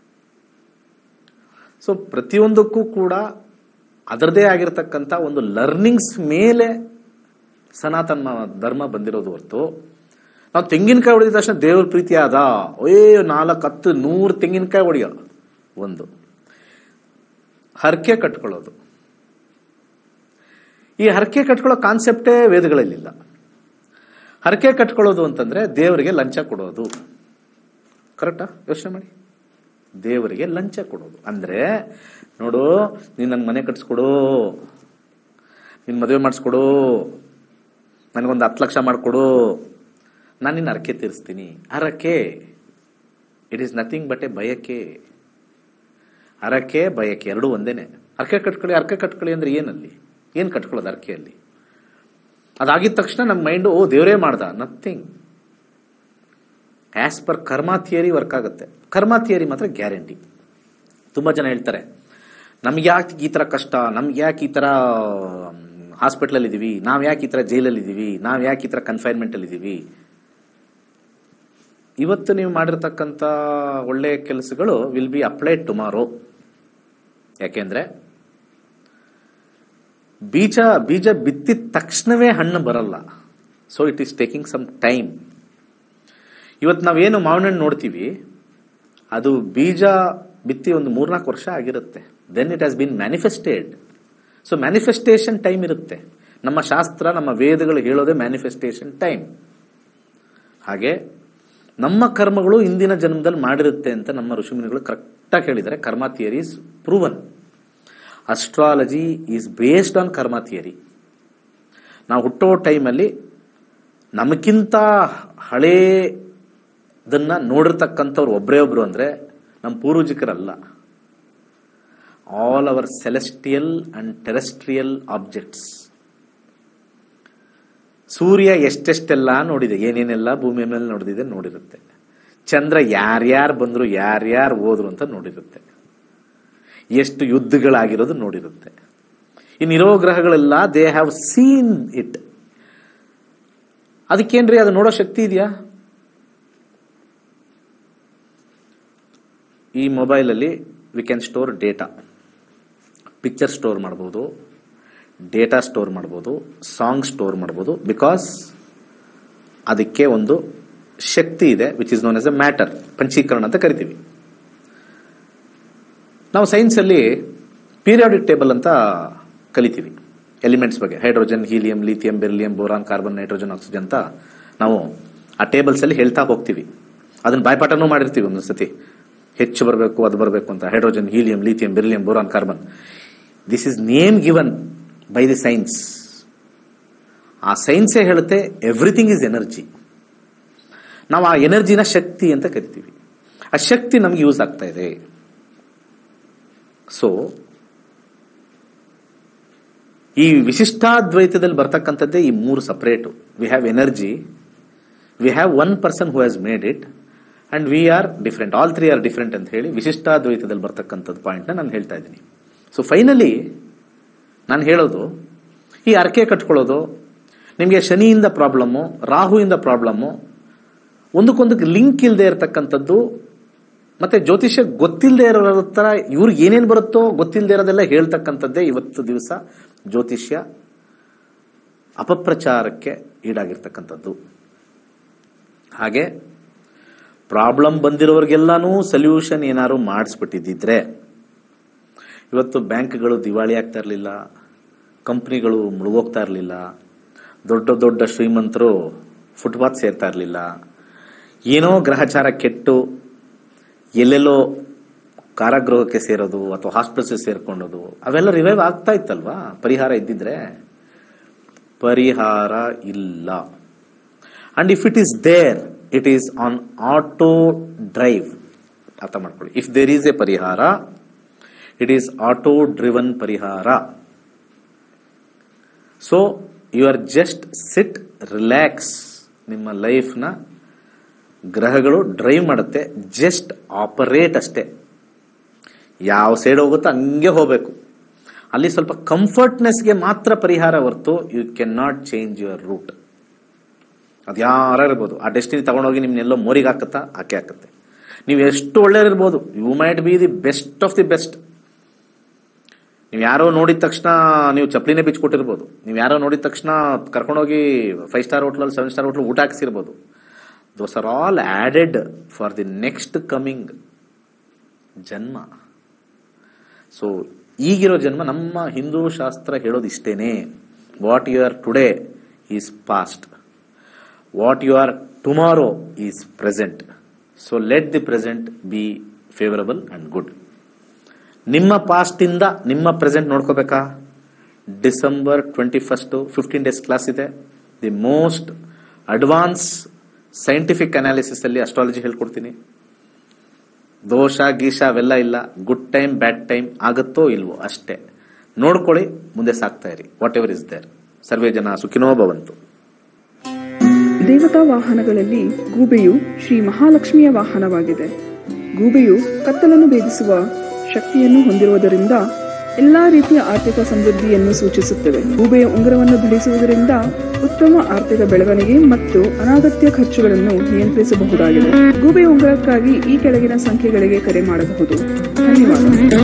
ಸೊ ಪ್ರತಿಯೊಂದಕ್ಕೂ ಕೂಡ ಅದರದೇ ಆಗಿರ್ತಕ್ಕಂಥ ಒಂದು ಲರ್ನಿಂಗ್ಸ್ ಮೇಲೆ ಸನಾತನ ಧರ್ಮ ಬಂದಿರೋದು ಹೊರತು ನಾವು ತೆಂಗಿನಕಾಯಿ ಹೊಡೆದ ತಕ್ಷಣ ದೇವ್ರ ಪ್ರೀತಿ ಆದ ಏ ನಾಲ್ಕು ಹತ್ತು ನೂರು ತೆಂಗಿನಕಾಯಿ ಹೊಡೆಯೋ ಒಂದು ಹರಕೆ ಕಟ್ಕೊಳ್ಳೋದು ಈ ಹರಕೆ ಕಟ್ಕೊಳ್ಳೋ ಕಾನ್ಸೆಪ್ಟೇ ವೇದಗಳಲ್ಲಿಲ್ಲ ಹರಕೆ ಕಟ್ಕೊಳ್ಳೋದು ಅಂತಂದ್ರೆ ದೇವರಿಗೆ ಲಂಚ ಕೊಡೋದು ಕರೆಕ್ಟಾ ಯೋಚನೆ ಮಾಡಿ ದೇವರಿಗೆ ಲಂಚ ಕೊಡೋದು ಅಂದ್ರೆ ನೋಡು ನೀನ್ ನನ್ನ ಮನೆ ಕಟ್ಸ್ಕೊಡು ನಿನ್ ಮದುವೆ ಮಾಡಿಸ್ಕೊಡು ನನಗೊಂದು ಹತ್ತು ಲಕ್ಷ ಮಾಡಿಕೊಡು ನಾನು ನಿನ್ನ ಹರಕೆ ತೀರಿಸ್ತೀನಿ ಹರಕೆ it is nothing but a ಬಯಕೆ ಹರಕೆ ಬಯಕೆ ಎರಡೂ ಒಂದೇನೆ ಹರಕೆ ಕಟ್ಕೊಳ್ಳಿ ಹರಕೆ ಕಟ್ಕೊಳ್ಳಿ ಅಂದ್ರೆ ಏನಲ್ಲಿ ಏನು ಕಟ್ಕೊಳ್ಳೋದು ಹರಕೆಯಲ್ಲಿ ಅದಾಗಿದ ತಕ್ಷಣ ನಮ್ಮ ಮೈಂಡು ಓ ದೇವರೇ ಮಾಡ್ದ nothing as per karma theory work ಆಗುತ್ತೆ ಕರ್ಮ ಥಿಯರಿ ಮಾತ್ರ ಗ್ಯಾರಂಟಿ ತುಂಬ ಜನ ಹೇಳ್ತಾರೆ ನಮ್ಗೆ ಯಾಕೆ ಈ ಥರ ಕಷ್ಟ ನಮ್ಗೆ ಯಾಕೆ ಈ ಥರ ಹಾಸ್ಪಿಟ್ಲಲ್ಲಿ ಇದ್ದೀವಿ ನಾವು ಯಾಕೆ ಈ ಥರ ಜೈಲಲ್ಲಿ ಇದ್ದೀವಿ ನಾವು ಯಾಕೆ ಈ ಥರ ಕನ್ಫೈನ್ಮೆಂಟಲ್ಲಿ ಇದ್ದೀವಿ ಇವತ್ತು ನೀವು ಮಾಡಿರ್ತಕ್ಕಂಥ ಒಳ್ಳೆಯ ಕೆಲಸಗಳು ವಿಲ್ ಬಿ ಅಪ್ಲೈಡ್ ಟುಮಾರೋ ಯಾಕೆಂದ್ರೆ ಬೀಜ ಬೀಜ ಬಿತ್ತಿದ ತಕ್ಷಣವೇ ಹಣ್ಣು ಬರಲ್ಲ so it is taking some time ಇವತ್ತು ನಾವೇನು ಮಾವಿನ ಹಣ್ಣು ನೋಡ್ತೀವಿ ಅದು ಬೀಜ ಬಿತ್ತಿ ಒಂದು ಮೂರ್ನಾಲ್ಕು ವರ್ಷ ಆಗಿರುತ್ತೆ then it has been manifested so manifestation time ಇರುತ್ತೆ ನಮ್ಮ ಶಾಸ್ತ್ರ ನಮ್ಮ ವೇದಗಳು ಹೇಳೋದೇ ಮ್ಯಾನಿಫೆಸ್ಟೇಷನ್ ಟೈಮ್ ಹಾಗೆ ನಮ್ಮ ಕರ್ಮಗಳು ಇಂದಿನ ಜನ್ಮದಲ್ಲಿ ಮಾಡಿರುತ್ತೆ ಅಂತ ನಮ್ಮ ಋಷಿಮುನಿಗಳು ಕರೆಕ್ಟಾಗಿ ಹೇಳಿದ್ದಾರೆ karma theory is proven astrology is based on karma theory ನಾವು ಹುಟ್ಟೋ ಟೈಮಲ್ಲಿ ನಮಗಿಂತ ಹಳೇದನ್ನ ನೋಡಿರ್ತಕ್ಕಂಥವ್ರು ಒಬ್ಬರೇ ಒಬ್ರು ಅಂದ್ರೆ ನಮ್ಮ ಪೂರ್ವಜಿಕರಲ್ಲ all our celestial and terrestrial objects ಸೂರ್ಯ ಎಷ್ಟೆಷ್ಟೆಲ್ಲ ನೋಡಿದೆ ಏನೇನೆಲ್ಲ ಭೂಮಿಯ ಮೇಲೆ ನೋಡಿದೆ ನೋಡಿರುತ್ತೆ ಚಂದ್ರ ಯಾರ್ಯಾರು ಬಂದ್ರು ಯಾರ್ಯಾರು ಹೋದ್ರು ಅಂತ ನೋಡಿರುತ್ತೆ ಎಷ್ಟು ಯುದ್ಧಗಳಾಗಿರೋದು ನೋಡಿರುತ್ತೆ ಇನ್ನಿರೋ ಗ್ರಹಗಳೆಲ್ಲ ದೇ ಹ್ಯಾವ್ ಸೀನ್ ಇಟ್ ಅದಕ್ಕೇನ್ರಿ ಅದು ನೋಡೋ ಶಕ್ತಿ ಇದೆಯಾ ಈ ಮೊಬೈಲಲ್ಲಿ we can store data picture store ಮಾಡ್ಬೋದು ಡೇಟಾ ಸ್ಟೋರ್ ಮಾಡ್ಬೋದು ಸಾಂಗ್ ಸ್ಟೋರ್ ಮಾಡ್ಬೋದು ಬಿಕಾಸ್ ಅದಕ್ಕೆ ಒಂದು ಶಕ್ತಿ ಇದೆ which is known as a matter ಪಂಚೀಕರಣ ಅಂತ ಕರಿತೀವಿ ನಾವು ಸೈನ್ಸಲ್ಲಿ ಪೀರಿಯಾಡಿಕ್ ಟೇಬಲ್ ಅಂತ ಕಲಿತೀವಿ ಎಲಿಮೆಂಟ್ಸ್ ಬಗ್ಗೆ hydrogen helium lithium beryllium boron carbon nitrogen oxygen ಅಂತ ನಾವು ಆ ಟೇಬಲ್ಸ್ ಅಲ್ಲಿ ಹೇಳ್ತಾ ಹೋಗ್ತೀವಿ ಅದನ್ನ ಬಾಯ್ಪಾಠನೂ ಮಾಡಿರ್ತೀವಿ ಒಂದೊಂದು ಸತಿ ಹೆಚ್ಚು ಬರಬೇಕು ಅದು ಬರಬೇಕು ಅಂತ hydrogen helium lithium beryllium boron carbon this is name given by the science ಆ ಸೈನ್ಸೇ ಹೇಳುತ್ತೆ ಎವ್ರಿಥಿಂಗ್ ಇಸ್ ಎನರ್ಜಿ ನಾವು ಆ ಎನರ್ಜಿನ ಶಕ್ತಿ ಅಂತ ಕರಿತೀವಿ ಆ ಶಕ್ತಿ ನಮ್ಗೆ ಯೂಸ್ ಆಗ್ತಾ ಇದೆ ಸೊ ಈ ವಿಶಿಷ್ಟಾದ್ವೈತದಲ್ಲಿ ಬರ್ತಕ್ಕಂಥದ್ದೇ ಈ ಮೂರು separate we have energy we have one person who has made it and we are different all three are different ಅಂತ ಹೇಳಿ ವಿಶಿಷ್ಟಾದ್ವೈತದಲ್ಲಿ ಬರ್ತಕ್ಕಂಥದ್ದು ಪಾಯಿಂಟ್ನ ನಾನು ಹೇಳ್ತಾ ಇದ್ದೀನಿ ಸೊ ಫೈನಲಿ ನಾನು ಹೇಳೋದು ಈ ಅರ್ಕೆ ಕಟ್ಕೊಳ್ಳೋದು ನಿಮಗೆ ಶನಿಯಿಂದ ಪ್ರಾಬ್ಲಮ್ಮು ರಾಹುವಿಂದ ಪ್ರಾಬ್ಲಮ್ಮು ಒಂದಕ್ಕೊಂದಕ್ಕೆ ಲಿಂಕ್ ಇಲ್ಲದೆ ಇರತಕ್ಕಂಥದ್ದು ಮತ್ತೆ ಜ್ಯೋತಿಷ್ಯ ಗೊತ್ತಿಲ್ಲದೆ ಇರೋ ಹತ್ರ ಇವ್ರಿಗೆ ಏನೇನು ಬರುತ್ತೋ ಗೊತ್ತಿಲ್ಲದೆ ಇರೋದೆಲ್ಲ ಹೇಳ್ತಕ್ಕಂಥದ್ದೇ ಇವತ್ತು ದಿವಸ ಜ್ಯೋತಿಷ್ಯ ಅಪಪ್ರಚಾರಕ್ಕೆ ಈಡಾಗಿರ್ತಕ್ಕಂಥದ್ದು ಹಾಗೆ ಪ್ರಾಬ್ಲಮ್ ಬಂದಿರೋರಿಗೆಲ್ಲಾನು ಸೊಲ್ಯೂಷನ್ ಏನಾದ್ರು ಮಾಡಿಸ್ಬಿಟ್ಟಿದ್ದಿದ್ರೆ ಇವತ್ತು ಬ್ಯಾಂಕ್ಗಳು ದಿವಾಳಿ ಆಗ್ತಾ ಇರಲಿಲ್ಲ ಕಂಪ್ನಿಗಳು ಮುಳುಗೋಗ್ತಾ ಇರಲಿಲ್ಲ ದೊಡ್ಡ ದೊಡ್ಡ ಶ್ರೀಮಂತರು ಫುಟ್ಪಾತ್ ಸೇರ್ತಾ ಇರಲಿಲ್ಲ ಏನೋ ಗ್ರಹಚಾರ ಕೆಟ್ಟು ಎಲ್ಲೆಲ್ಲೋ ಕಾರಾಗೃಹಕ್ಕೆ ಸೇರೋದು ಅಥವಾ ಹಾಸ್ಪಿಟಲ್ಸ್ ಸೇರ್ಕೊಂಡೋದು ಅವೆಲ್ಲ ರಿವೈವ್ ಆಗ್ತಾ ಇತ್ತಲ್ವಾ ಪರಿಹಾರ ಇದ್ದಿದ್ರೆ ಪರಿಹಾರ ಇಲ್ಲ and if it is there it is on auto drive ಅರ್ಥ ಮಾಡ್ಕೊಳ್ಳಿ ಇಫ್ ದೇರ್ ಈಸ್ ಎ ಪರಿಹಾರ ಇಟ್ ಈಸ್ ಆಟೋ ಡ್ರಿವನ್ ಪರಿಹಾರ so you are just sit relax ನಿಮ್ಮ ಲೈಫ್ನ ಗ್ರಹಗಳು ಡ್ರೈವ್ ಮಾಡುತ್ತೆ ಜಸ್ಟ್ ಆಪರೇಟ್ ಅಷ್ಟೇ ಯಾವ ಸೈಡ್ ಹೋಗುತ್ತೋ ಹಂಗೆ ಹೋಗಬೇಕು ಅಲ್ಲಿ ಸ್ವಲ್ಪ ಕಂಫರ್ಟ್ನೆಸ್ಗೆ ಮಾತ್ರ ಪರಿಹಾರ ಹೊರ್ತು you can not change your route ಅದು ಯಾರು ಇರ್ಬೋದು ಆ ಡೆಸ್ಟಿನಿ ತಗೊಂಡೋಗಿ ನಿಮ್ನೆಲ್ಲೋ ಮೋರಿಗೆ ಹಾಕತ್ತಾ ಹಾಕಿ ಹಾಕುತ್ತೆ ನೀವು ಎಷ್ಟು ಒಳ್ಳೆಯರಿರ್ಬೋದು you might be the best of the best ನೀವು ಯಾರೋ ನೋಡಿದ ತಕ್ಷಣ ನೀವು ಚಪ್ಲಿನೇ ಬಿಚ್ಕೊಟ್ಟಿರ್ಬೋದು ನೀವು ಯಾರೋ ನೋಡಿದ ತಕ್ಷಣ ಕರ್ಕೊಂಡೋಗಿ ಫೈವ್ ಸ್ಟಾರ್ ಹೋಟ್ಲಲ್ಲಿ ಸೆವೆನ್ ಸ್ಟಾರ್ ಹೋಟ್ಲ್ ಊಟ ಹಾಕ್ಸಿರ್ಬೋದು those are all added for the next coming ಜನ್ಮ ಸೊ ಈಗಿರೋ ಜನ್ಮ ನಮ್ಮ ಹಿಂದೂ ಶಾಸ್ತ್ರ ಹೇಳೋದು ಇಷ್ಟೇನೆ what you are today is past what you are tomorrow is present so let the present be favourable and good ನಿಮ್ಮ ಪಾಸ್ಟಿಂದ ನಿಮ್ಮ ಪ್ರೆಸೆಂಟ್ ನೋಡ್ಕೋಬೇಕಾ December twenty first fifteen days class ಇದೆ the most advance scientific analysis ಅಲ್ಲಿ astrology ಹೇಳ್ಕೊಡ್ತೀನಿ ದೋಷ ಗೀಶ ಅವೆಲ್ಲ ಇಲ್ಲ ಗುಡ್ ಟೈಮ್ ಬ್ಯಾಡ್ ಟೈಮ್ ಆಗುತ್ತೋ ಇಲ್ವೋ ಅಷ್ಟೇ ನೋಡ್ಕೊಳ್ಳಿ ಮುಂದೆ ಸಾಕ್ತಾ ಇರಿ ವಾಟ್ ಎವರ್ ಇಸ್ ದೇರ್ ಸರ್ವೇ ಜನ ಸುಖಿನೋ ಭವಂತು ದೇವತಾ ವಾಹನಗಳಲ್ಲಿ ಗೂಬೆಯು ಶ್ರೀ ಮಹಾಲಕ್ಷ್ಮಿಯ ವಾಹನವಾಗಿದೆ ಗೂಬೆಯು ಕತ್ತಲನ್ನು ಭೇದಿಸುವ ಶಕ್ತಿಯನ್ನು ಹೊಂದಿರುವುದರಿಂದ ಎಲ್ಲಾ ರೀತಿಯ ಆರ್ಥಿಕ ಸಮೃದ್ಧಿಯನ್ನು ಸೂಚಿಸುತ್ತವೆ ಗೂಬೆಯ ಉಂಗುರವನ್ನು ಧರಿಸುವುದರಿಂದ ಉತ್ತಮ ಆರ್ಥಿಕ ಬೆಳವಣಿಗೆ ಮತ್ತು ಅನಾಗತ್ಯ ಖರ್ಚುಗಳನ್ನು ನಿಯಂತ್ರಿಸಬಹುದಾಗಿದೆ ಗೂಬೆಯ ಉಂಗುರಕ್ಕಾಗಿ ಈ ಕೆಳಗಿನ ಸಂಖ್ಯೆಗಳಿಗೆ ಕರೆ ಮಾಡಬಹುದು ಧನ್ಯವಾದ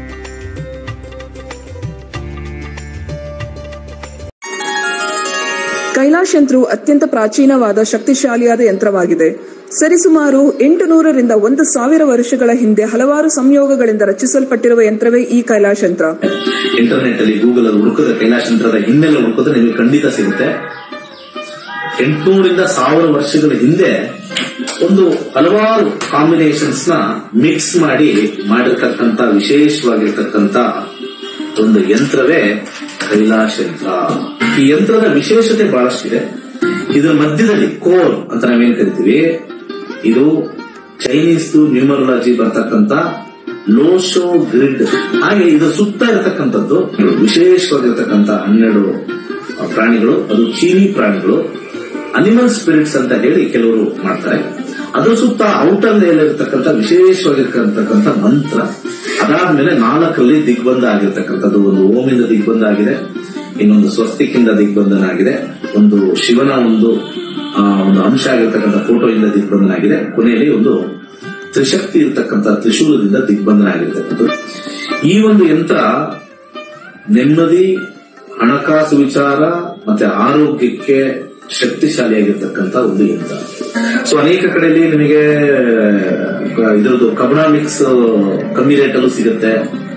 ಕೈಲಾಶ್ ಯಂತ್ರವು ಅತ್ಯಂತ ಪ್ರಾಚೀನವಾದ ಶಕ್ತಿಶಾಲಿಯಾದ ಯಂತ್ರವಾಗಿದೆ ಸರಿಸುಮಾರು ಎಂಟು ನೂರರಿಂದ ಒಂದು ಸಾವಿರ ವರ್ಷಗಳ ಹಿಂದೆ ಹಲವಾರು ಸಂಯೋಗಗಳಿಂದ ರಚಿಸಲ್ಪಟ್ಟಿರುವ ಯಂತ್ರವೇ ಈ ಕೈಲಾಶ್ ಯಂತ್ರ ಇಂಟರ್ನೆಟ್ ಅಲ್ಲಿ ಗೂಗಲ್ ಅಲ್ಲಿ ಹುಡುಕಿದ್ರೆ ಕೈಲಾಶ ಯಂತ್ರದ ಹಿನ್ನೆಲೆ ಹುಡುಕಿದ್ರೆ ನಿಮಗೆ ಖಂಡಿತ ಸಿಗುತ್ತೆ ಎಂಟುನೂರಿಂದ ಸಾವಿರ ವರ್ಷಗಳ ಹಿಂದೆ ಒಂದು ಹಲವಾರು ಕಾಂಬಿನೇಷನ್ಸ್ ನ ಮಿಕ್ಸ್ ಮಾಡಿ ಮಾಡಿರ್ತಕ್ಕಂತ ವಿಶೇಷವಾಗಿರ್ತಕ್ಕಂತ ಒಂದು ಯಂತ್ರವೇ ಕೈಲಾಶ ಯಂತ್ರ ಈ ಯಂತ್ರದ ವಿಶೇಷತೆ ಬಹಳಷ್ಟಿದೆ ಇದರ ಮಧ್ಯದಲ್ಲಿ ಕೋರ್ ಅಂತ ನಾವೇನ್ ಕರಿತೀವಿ ಇದು ಚೈನೀಸ್ ನ್ಯೂಮರಾಲಜಿ ಬರ್ತಕ್ಕಂತ ಲೋಶೋ ಗ್ರಿಡ್ ಹಾಗೆ ಇದರ ಸುತ್ತ ಇರತಕ್ಕಂಥದ್ದು ವಿಶೇಷವಾಗಿರ್ತಕ್ಕಂಥ ಹನ್ನೆರಡು ಆ, ಪ್ರಾಣಿಗಳು ಅದು ಚೀನಿ ಪ್ರಾಣಿಗಳು ಅನಿಮಲ್ ಸ್ಪಿರಿಟ್ಸ್ ಅಂತ ಹೇಳಿ ಕೆಲವರು ಮಾಡ್ತಾರೆ ಅದ್ರ ಸುತ್ತ ಔಟರ್ ಲೇಯರ್ ಇರತಕ್ಕಂಥ ವಿಶೇಷವಾಗಿರ್ತಕ್ಕಂಥ ಮಂತ್ರ ಅದಾದ್ಮೇಲೆ ನಾಲ್ಕರಲ್ಲಿ ದಿಗ್ಬಂಧ ಆಗಿರ್ತಕ್ಕಂಥದ್ದು ಒಂದು ಓಮಿಂದ ದಿಗ್ಬಂಧ ಆಗಿದೆ ಇನ್ನೊಂದು ಸ್ವಸ್ತಿಕಿಂದ ದಿಗ್ಬಂಧನ ಆಗಿದೆ ಒಂದು ಶಿವನ ಒಂದು ಆ, ಒಂದು ಅಂಶ ಆಗಿರ್ತಕ್ಕಂಥ ಫೋಟೋ ಇಂದ ದಿಗ್ಬಂಧನ ಆಗಿದೆ ಕೊನೆಯಲ್ಲಿ ಒಂದು ತ್ರಿಶಕ್ತಿ ಇರ್ತಕ್ಕಂಥ ತ್ರಿಶೂಲದಿಂದ ದಿಗ್ಬಂಧನ ಆಗಿರ್ತಕ್ಕಂಥದ್ದು ಈ ಒಂದು ಯಂತ್ರ ನೆಮ್ಮದಿ ಹಣಕಾಸು ವಿಚಾರ ಮತ್ತೆ ಆರೋಗ್ಯಕ್ಕೆ ಶಕ್ತಿಶಾಲಿಯಾಗಿರ್ತಕ್ಕಂಥ ಒಂದು ಯಂತ್ರ ಸೊ ಅನೇಕ ಕಡೆಯಲ್ಲಿ ನಿಮಗೆ ಆ, ಇದ್ರದ್ದು ಕಬಣ ಮಿಕ್ಸ್ ಕಮ್ಮಿ ರೇಟಲ್ಲೂ ಸಿಗುತ್ತೆ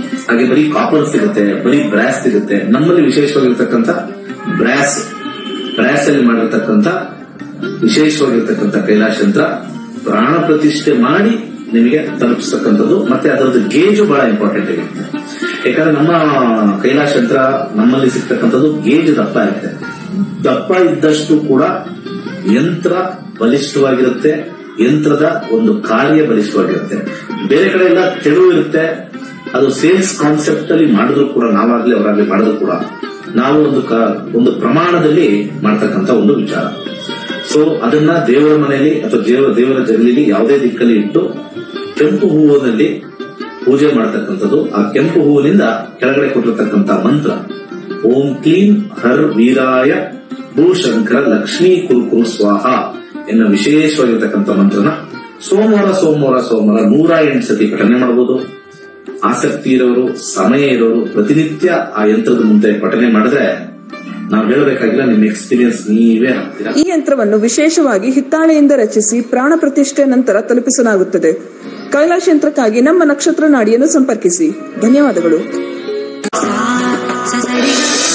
ಹಾಗೆ ಬರೀ ಕಾಪರ್ ಸಿಗುತ್ತೆ ಬರೀ ಬ್ರಾಸ್ ಸಿಗುತ್ತೆ ನಮ್ಮಲ್ಲಿ ವಿಶೇಷವಾಗಿರ್ತಕ್ಕಂಥ ಬ್ರಾಸ್ ಬ್ರಾಸ್ ಅಲ್ಲಿ ಮಾಡಿರ್ತಕ್ಕಂಥ ವಿಶೇಷವಾಗಿರ್ತಕ್ಕಂಥ ಕೈಲಾಶ ಯಂತ್ರ ಪ್ರಾಣ ಪ್ರತಿಷ್ಠೆ ಮಾಡಿ ನಿಮಗೆ ತಲುಪಿಸ್ತಕ್ಕಂಥದ್ದು ಮತ್ತೆ ಅದರದ್ದು ಗೇಜು ಬಹಳ ಇಂಪಾರ್ಟೆಂಟ್ ಆಗಿದೆ ಯಾಕಂದ್ರೆ ನಮ್ಮ ಕೈಲಾಶ ಯಂತ್ರ ನಮ್ಮಲ್ಲಿ ಸಿಗ್ತಕ್ಕಂಥದ್ದು ಗೇಜ್ ದಪ್ಪ ಇರುತ್ತೆ ದಪ್ಪ ಇದ್ದಷ್ಟು ಕೂಡ ಯಂತ್ರ ಬಲಿಷ್ಠವಾಗಿರುತ್ತೆ ಯಂತ್ರದ ಒಂದು ಕಾರ್ಯ ಬಲಿಷ್ಠವಾಗಿರುತ್ತೆ ಬೇರೆ ಕಡೆ ಎಲ್ಲ ತೆಳು ಇರುತ್ತೆ ಅದು ಸೇಲ್ಸ್ ಕಾನ್ಸೆಪ್ಟ್ ಅಲ್ಲಿ ಮಾಡಿದ್ರು ಕೂಡ ನಾವಾಗ್ಲಿ ಅವರಾಗ್ಲಿ ಮಾಡಿದ್ರು ಕೂಡ ನಾವು ಒಂದು ಕ- ಒಂದು ಪ್ರಮಾಣದಲ್ಲಿ ಮಾಡ್ತಕ್ಕಂಥ ಒಂದು ವಿಚಾರ ಸೊ ಅದನ್ನ ದೇವರ ಮನೆಯಲ್ಲಿ ಅಥವಾ ದೇವರ ದೇವರ ಜಗಲಿಲಿ ಯಾವುದೇ ದಿಕ್ಕಲ್ಲಿ ಇಟ್ಟು ಕೆಂಪು ಹೂವಿನಲ್ಲಿ ಪೂಜೆ ಮಾಡ್ತಕ್ಕಂಥದ್ದು ಆ ಕೆಂಪು ಹೂವಿನಿಂದ ಕೆಳಗಡೆ ಕೊಟ್ಟಿರ್ತಕ್ಕಂಥ ಮಂತ್ರ ಓಂ ಕ್ಲೀಂ ಹರ್ ವೀರಾಯ ಭೂಶಂಕರ ಲಕ್ಷ್ಮೀ ಕುರುಕುರು ಸ್ವಾಹ ಎನ್ನುವ ವಿಶೇಷವಾಗಿರ್ತಕ್ಕಂಥ ಮಂತ್ರನ ಸೋಮವಾರ ಸೋಮವಾರ ಸೋಮವಾರ ನೂರ ಎಂಟು ಸತಿ ಪಠನೆ ಮಾಡಬಹುದು ಆಸಕ್ತಿ ಇರೋರು ಸಮಯ ಇರೋರು ಪ್ರತಿನಿತ್ಯ ಆ ಯಂತ್ರದ ಮುಂದೆ ಪಠನೆ ಮಾಡಿದ್ರೆ ನಾವು ಹೇಳಬೇಕಾಗಿಲ್ಲ ನಿಮ್ಮ ಎಕ್ಸ್ಪೀರಿಯನ್ಸ್ ನೀವೇ ಆಗ್ತೀರಾ ಈ ಯಂತ್ರವನ್ನು ವಿಶೇಷವಾಗಿ ಹಿತ್ತಾಳೆಯಿಂದ ರಚಿಸಿ ಪ್ರಾಣ ಪ್ರತಿಷ್ಠೆ ನಂತರ ತಲುಪಿಸಲಾಗುತ್ತದೆ ಕೈಲಾಶ ಯಂತ್ರಕ್ಕಾಗಿ ನಮ್ಮ ನಕ್ಷತ್ರ ನಾಡಿಯನ್ನು ಸಂಪರ್ಕಿಸಿ ಧನ್ಯವಾದಗಳು sa sa sa ri ga